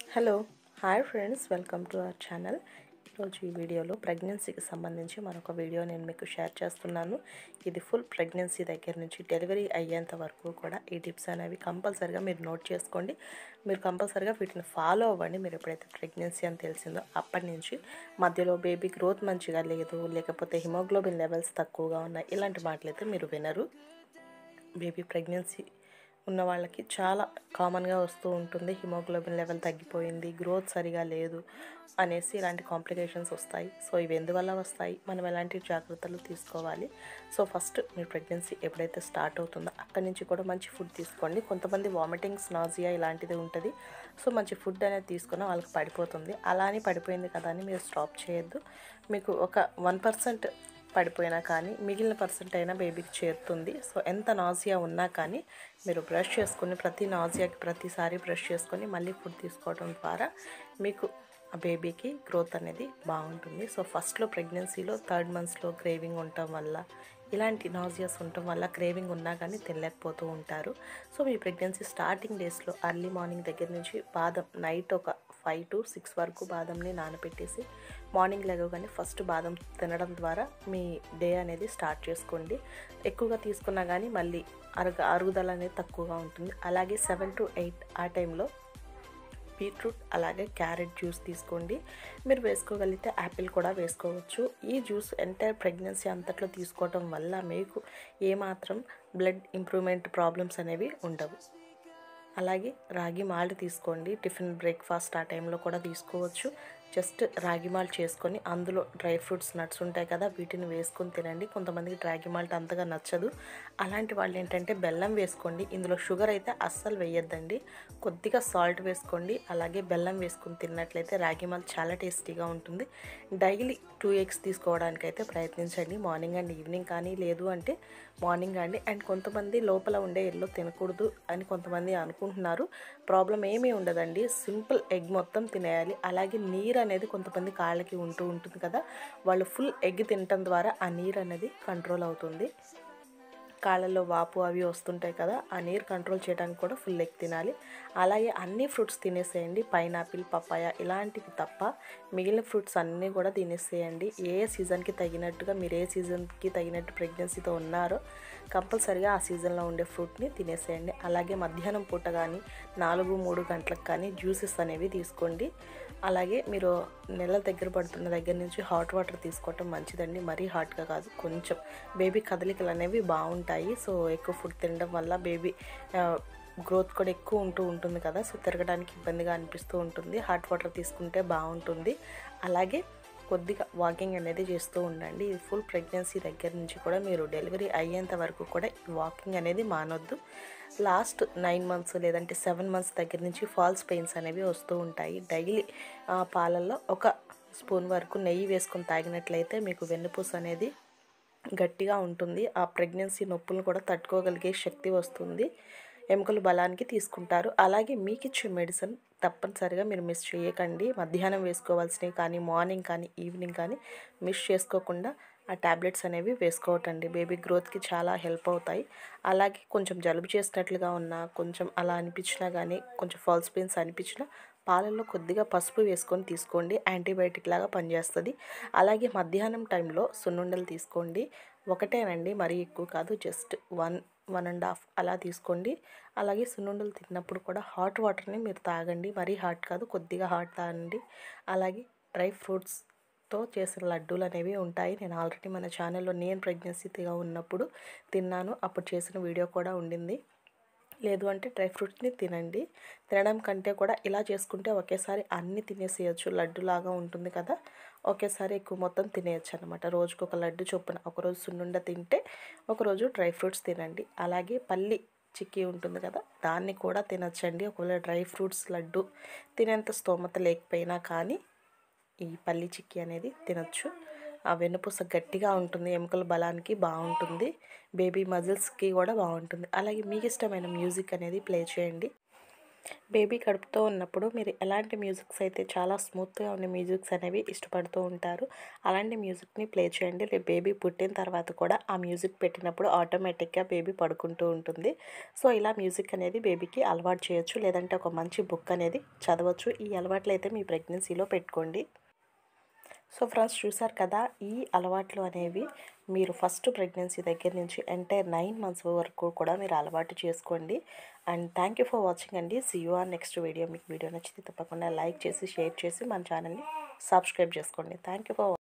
hello hi friends welcome to our channel ఈరోజు ఈ వీడియోలో ప్రెగ్నెన్సీకి సంబంధించి మరొక వీడియో నేను మీకు షేర్ చేస్తున్నాను ఇది ఫుల్ ప్రెగ్నెన్సీ దగ్గర నుంచి డెలివరీ అయ్యేంత వరకు కూడా ఈ టిప్స్ అనేవి కంపల్సరిగా మీరు నోట్ చేసుకోండి మీరు కంపల్సరిగా వీటిని ఫాలో అవ్వండి మీరు ఎప్పుడైతే ప్రెగ్నెన్సీ అని తెలిసిందో అప్పటి నుంచి మధ్యలో బేబీ గ్రోత్ మంచిగా లేదు లేకపోతే హిమోగ్లోబిన్ లెవెల్స్ తక్కువగా ఉన్నాయి ఇలాంటి మాటలైతే మీరు వినరు బేబీ ప్రెగ్నెన్సీ ఉన్న వాళ్ళకి చాలా కామన్గా వస్తూ ఉంటుంది హిమోగ్లోబిన్ లెవెల్ తగ్గిపోయింది గ్రోత్ సరిగా లేదు అనేసి ఇలాంటి కాంప్లికేషన్స్ వస్తాయి సో ఇవి ఎందువల్ల వస్తాయి మనం ఎలాంటి జాగ్రత్తలు తీసుకోవాలి సో ఫస్ట్ మీరు ప్రెగ్నెన్సీ ఎప్పుడైతే స్టార్ట్ అవుతుందో అక్కడి నుంచి కూడా మంచి ఫుడ్ తీసుకోండి కొంతమంది వామిటింగ్స్ నాజియా ఇలాంటిది ఉంటుంది సో మంచి ఫుడ్ అనేది తీసుకున్న వాళ్ళకి పడిపోతుంది అలా అని పడిపోయింది కదా అని మీరు స్టాప్ చేయొద్దు మీకు ఒక వన్ పర్సెంట్ పడిపోయినా కానీ మిగిలిన పర్సెంట్ అయినా బేబీకి చేరుతుంది సో ఎంత నాజియా ఉన్నా కానీ మీరు బ్రష్ చేసుకుని ప్రతి నాజియాకి ప్రతిసారి బ్రష్ చేసుకొని మళ్ళీ ఫుడ్ తీసుకోవడం ద్వారా మీకు ఆ బేబీకి గ్రోత్ అనేది బాగుంటుంది సో ఫస్ట్లో ప్రెగ్నెన్సీలో థర్డ్ మంత్స్లో క్రేవింగ్ ఉండటం వల్ల ఇలాంటి నాజియాస్ ఉండటం వల్ల క్రేవింగ్ ఉన్నా కానీ తినలేకపోతూ ఉంటారు సో మీ ప్రెగ్నెన్సీ స్టార్టింగ్ డేస్లో అర్లీ మార్నింగ్ దగ్గర నుంచి బాదం నైట్ ఒక ఫైవ్ టు సిక్స్ వరకు బాదంని నానబెట్టేసి మార్నింగ్ లేవగానే ఫస్ట్ బాదం తినడం ద్వారా మీ డే అనేది స్టార్ట్ చేసుకోండి ఎక్కువగా తీసుకున్నా కానీ మళ్ళీ అరుగు అరుగుదల అనేది తక్కువగా ఉంటుంది అలాగే సెవెన్ టు ఎయిట్ ఆ టైంలో బీట్రూట్ అలాగే క్యారెట్ జ్యూస్ తీసుకోండి మీరు వేసుకోగలిగితే యాపిల్ కూడా వేసుకోవచ్చు ఈ జ్యూస్ ఎంటైర్ ప్రెగ్నెన్సీ అంతట్లో తీసుకోవడం వల్ల మీకు ఏమాత్రం బ్లడ్ ఇంప్రూవ్మెంట్ ప్రాబ్లమ్స్ అనేవి ఉండవు అలాగే రాగి మాల్ట్ తీసుకోండి టిఫిన్ బ్రేక్ఫాస్ట్ ఆ టైంలో కూడా తీసుకోవచ్చు జస్ట్ రాగి మాల్ట్ చేసుకొని అందులో డ్రై ఫ్రూట్స్ నట్స్ ఉంటాయి కదా వీటిని వేసుకొని తినండి కొంతమందికి రాగి మాల్ట్ అంతగా నచ్చదు అలాంటి వాళ్ళు ఏంటంటే బెల్లం వేసుకోండి ఇందులో షుగర్ అయితే అస్సలు వేయొద్దండి కొద్దిగా సాల్ట్ వేసుకోండి అలాగే బెల్లం వేసుకొని తిన్నట్లయితే రాగి మాల్ట్ చాలా టేస్టీగా ఉంటుంది డైలీ టూ ఎగ్స్ తీసుకోవడానికి అయితే ప్రయత్నించండి మార్నింగ్ అండ్ ఈవినింగ్ కానీ లేదు అంటే మార్నింగ్ అండి అండ్ కొంతమంది లోపల ఉండే ఎల్లో తినకూడదు అని కొంతమంది అనుకుంటున్నారు ప్రాబ్లం ఏమీ ఉండదండి సింపుల్ ఎగ్ మొత్తం తినేయాలి అలాగే నీరు అనేది కొంతమంది కాళ్ళకి ఉంటూ ఉంటుంది కదా వాళ్ళు ఫుల్ ఎగ్ తినటం ద్వారా ఆ నీరు అనేది కంట్రోల్ అవుతుంది కాళ్ళల్లో వాపు అవి వస్తుంటాయి కదా ఆ నీరు కంట్రోల్ చేయడానికి కూడా ఫుల్ ఎగ్ తినాలి అలాగే అన్ని ఫ్రూట్స్ తినేసేయండి పైనాపిల్ పపాయ ఇలాంటివి తప్ప మిగిలిన ఫ్రూట్స్ అన్నీ కూడా తినేసేయండి ఏ సీజన్కి తగినట్టుగా మీరు ఏ సీజన్కి తగినట్టు ప్రెగ్నెన్సీతో ఉన్నారో కంపల్సరిగా ఆ సీజన్లో ఉండే ఫ్రూట్ని తినేసేయండి అలాగే మధ్యాహ్నం పూట కానీ నాలుగు మూడు గంటలకు కానీ జ్యూసెస్ అనేవి తీసుకోండి అలాగే మీరు నెల దగ్గర పడుతున్న దగ్గర నుంచి హాట్ వాటర్ తీసుకోవటం మంచిదండి మరీ హాట్గా కాదు కొంచెం బేబీ కదలికలు అనేవి బాగుంటాయి సో ఎక్కువ ఫుడ్ తినడం వల్ల బేబీ గ్రోత్ కూడా ఎక్కువ ఉంటూ ఉంటుంది కదా సో తిరగడానికి ఇబ్బందిగా అనిపిస్తూ ఉంటుంది హాట్ వాటర్ తీసుకుంటే బాగుంటుంది అలాగే కొద్దిగా వాకింగ్ అనేది చేస్తూ ఉండండి ఇది ఫుల్ ప్రెగ్నెన్సీ దగ్గర నుంచి కూడా మీరు డెలివరీ అయ్యేంత వరకు కూడా ఈ వాకింగ్ అనేది మానొద్దు లాస్ట్ నైన్ మంత్స్ లేదంటే సెవెన్ మంత్స్ దగ్గర నుంచి ఫాల్స్ పెయిన్స్ అనేవి వస్తూ ఉంటాయి డైలీ పాలల్లో ఒక స్పూన్ వరకు నెయ్యి వేసుకొని తాగినట్లయితే మీకు వెన్నుపూస అనేది గట్టిగా ఉంటుంది ఆ ప్రెగ్నెన్సీ నొప్పులను కూడా తట్టుకోగలిగే శక్తి వస్తుంది ఎముకల బలానికి తీసుకుంటారు అలాగే మీకు ఇచ్చే మెడిసిన్ తప్పనిసరిగా మీరు మిస్ చేయకండి మధ్యాహ్నం వేసుకోవాల్సినవి కానీ మార్నింగ్ కానీ ఈవినింగ్ కానీ మిస్ చేసుకోకుండా ఆ ట్యాబ్లెట్స్ అనేవి వేసుకోవటండి బేబీ గ్రోత్కి చాలా హెల్ప్ అవుతాయి అలాగే కొంచెం జలుబు చేసినట్లుగా ఉన్నా కొంచెం అలా అనిపించినా కానీ కొంచెం ఫాల్స్ పెయిన్స్ అనిపించినా పాలల్లో కొద్దిగా పసుపు వేసుకొని తీసుకోండి యాంటీబయాటిక్ లాగా పనిచేస్తుంది అలాగే మధ్యాహ్నం టైంలో సున్నుండలు తీసుకోండి ఒకటేనండి మరీ ఎక్కువ కాదు just one one and half అలా తీసుకోండి అలాగే సున్నుండలు తిన్నప్పుడు కూడా హాట్ వాటర్ని మీరు తాగండి మరీ హాట్ కాదు కొద్దిగా హాట్ తాగండి అలాగే డ్రై ఫ్రూట్స్తో చేసిన లడ్డూలు అనేవి ఉంటాయి నేను ఆల్రెడీ మన ఛానల్లో నేను ప్రెగ్నెన్సీగా ఉన్నప్పుడు తిన్నాను అప్పుడు చేసిన వీడియో కూడా ఉండింది లేదు అంటే డ్రై ఫ్రూట్స్ని తినండి తినడం కంటే కూడా ఇలా చేసుకుంటే ఒకేసారి అన్నీ తినేసేయచ్చు లడ్డు లాగా ఉంటుంది కదా ఒకేసారి ఎక్కువ మొత్తం తినేయచ్చు అనమాట రోజుకు ఒక లడ్డు చొప్పున ఒకరోజు సున్నుండ తింటే ఒకరోజు డ్రై ఫ్రూట్స్ తినండి అలాగే పల్లి చిక్కీ ఉంటుంది కదా దాన్ని కూడా తినచ్చండి ఒకవేళ డ్రై ఫ్రూట్స్ లడ్డు తినేంత స్తోమత లేకపోయినా కానీ ఈ పల్లి చిక్కీ అనేది తినచ్చు ఆ వెన్నుపూస గట్టిగా ఉంటుంది ఎముకల బలానికి బాగుంటుంది బేబీ మజిల్స్కి కూడా బాగుంటుంది అలాగే మీకు ఇష్టమైన మ్యూజిక్ అనేది ప్లే చేయండి బేబీ కడుపుతో ఉన్నప్పుడు మీరు ఎలాంటి మ్యూజిక్స్ అయితే చాలా స్మూత్గా ఉండే మ్యూజిక్స్ అనేవి ఇష్టపడుతూ ఉంటారు అలాంటి మ్యూజిక్ని ప్లే చేయండి రేపు బేబీ పుట్టిన తర్వాత కూడా ఆ మ్యూజిక్ పెట్టినప్పుడు ఆటోమేటిక్గా బేబీ పడుకుంటూ ఉంటుంది సో ఇలా మ్యూజిక్ అనేది బేబీకి అలవాటు చేయొచ్చు లేదంటే ఒక మంచి బుక్ అనేది చదవచ్చు ఈ అలవాట్లు అయితే మీ ప్రెగ్నెన్సీలో పెట్టుకోండి సో ఫ్రెండ్స్ చూసారు కదా ఈ అలవాట్లు అనేవి మీరు ఫస్ట్ ప్రెగ్నెన్సీ దగ్గర నుంచి ఎంటైర్ నైన్ మంత్స్ వరకు కూడా మీరు అలవాటు చేసుకోండి and thank you for watching అండి see you our next video మీకు వీడియో నచ్చితే తప్పకుండా లైక్ చేసి షేర్ చేసి మన ఛానల్ని సబ్స్క్రైబ్ చేసుకోండి థ్యాంక్ యూ ఫర్